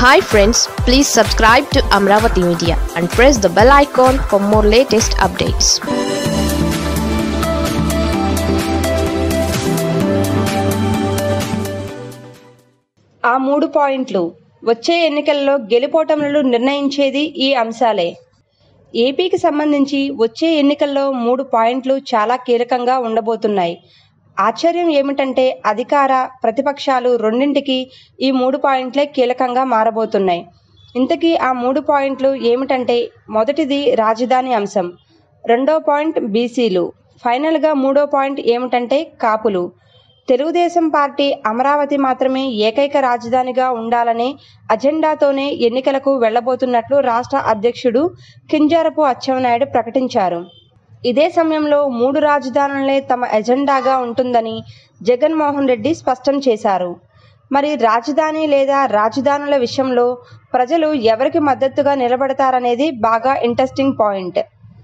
hi friends please subscribe to Amaravati media and press the bell icon for more latest updates ఆ మూడు పాయింట్లు వచ్చే ఎన్నికల్లో గెలుపోటములను నిర్ణయించేది ఈ అంశాలే ఏపీకి సంబంధించి వచ్చే ఎన్నికల్లో మూడు పాయింట్లు చాలా కీలకంగా ఉండబోతున్నాయి ఆశ్చర్యం ఏమిటంటే అధికార ప్రతిపక్షాలు రెండింటికి ఈ మూడు పాయింట్లే కీలకంగా మారబోతున్నాయి ఇంతకీ ఆ మూడు పాయింట్లు ఏమిటంటే మొదటిది రాజధాని అంశం రెండో పాయింట్ బీసీలు ఫైనల్గా మూడో పాయింట్ ఏమిటంటే కాపులు తెలుగుదేశం పార్టీ అమరావతి మాత్రమే ఏకైక రాజధానిగా ఉండాలనే అజెండాతోనే ఎన్నికలకు వెళ్లబోతున్నట్లు రాష్ట్ర అధ్యక్షుడు కింజారపు అచ్చెన్నాయుడు ప్రకటించారు ఇదే సమయంలో మూడు రాజధానులే తమ ఎజెండాగా ఉంటుందని జగన్మోహన్ రెడ్డి స్పష్టం చేశారు మరి రాజధాని లేదా రాజధానుల విషయంలో ప్రజలు ఎవరికి మద్దతుగా నిలబడతారనేది బాగా ఇంట్రెస్టింగ్ పాయింట్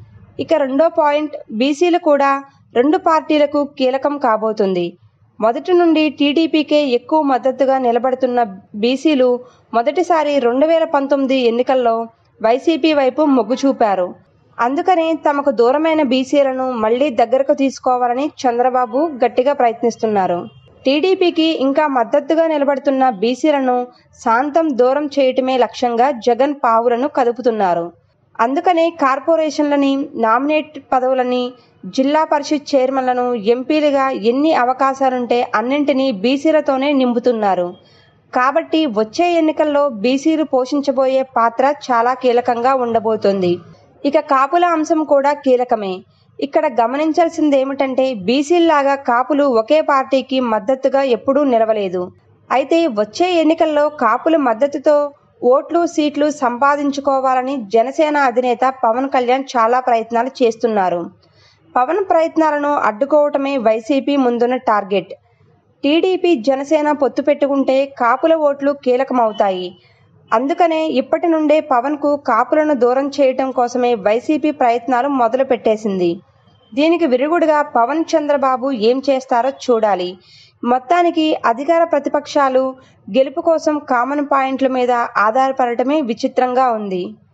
ఇక రెండో పాయింట్ బీసీలు కూడా రెండు పార్టీలకు కీలకం కాబోతుంది మొదటి నుండి టీడీపీకే ఎక్కువ మద్దతుగా నిలబడుతున్న బీసీలు మొదటిసారి రెండు వేల పంతొమ్మిది ఎన్నికల్లో వైసీపీ వైపు మొగ్గు చూపారు అందుకనే తమకు దూరమైన బీసీలను మళ్లీ దగ్గరకు తీసుకోవాలని చంద్రబాబు గట్టిగా ప్రయత్నిస్తున్నారు టీడీపీకి ఇంకా మద్దతుగా నిలబడుతున్న బీసీలను శాంతం దూరం చేయటమే లక్ష్యంగా జగన్ పావులను కదుపుతున్నారు అందుకనే కార్పొరేషన్లని నామినేట్ పదవులని జిల్లా పరిషత్ చైర్మన్లను ఎంపీలుగా ఎన్ని అవకాశాలుంటే అన్నింటినీ బీసీలతోనే నింపుతున్నారు కాబట్టి వచ్చే ఎన్నికల్లో బీసీలు పోషించబోయే పాత్ర చాలా కీలకంగా ఉండబోతోంది ఇక కాపుల అంశం కూడా కీలకమే ఇక్కడ గమనించాల్సింది ఏమిటంటే బీసీల్లాగా కాపులు ఒకే పార్టీకి మద్దతుగా ఎప్పుడూ నిలవలేదు అయితే వచ్చే ఎన్నికల్లో కాపుల మద్దతుతో ఓట్లు సీట్లు సంపాదించుకోవాలని జనసేన అధినేత పవన్ కళ్యాణ్ చాలా ప్రయత్నాలు చేస్తున్నారు పవన్ ప్రయత్నాలను అడ్డుకోవటమే వైసీపీ ముందున్న టార్గెట్ టీడీపీ జనసేన పొత్తు పెట్టుకుంటే కాపుల ఓట్లు కీలకమవుతాయి అందుకనే ఇప్పటి నుండే పవన్కు కాపులను దూరం చేయటం కోసమే వైసీపీ ప్రయత్నాలు మొదలు పెట్టేసింది దీనికి విరుగుడుగా పవన్ చంద్రబాబు ఏం చేస్తారో చూడాలి మొత్తానికి అధికార ప్రతిపక్షాలు గెలుపు కోసం కామన్ పాయింట్ల మీద ఆధారపడటమే విచిత్రంగా ఉంది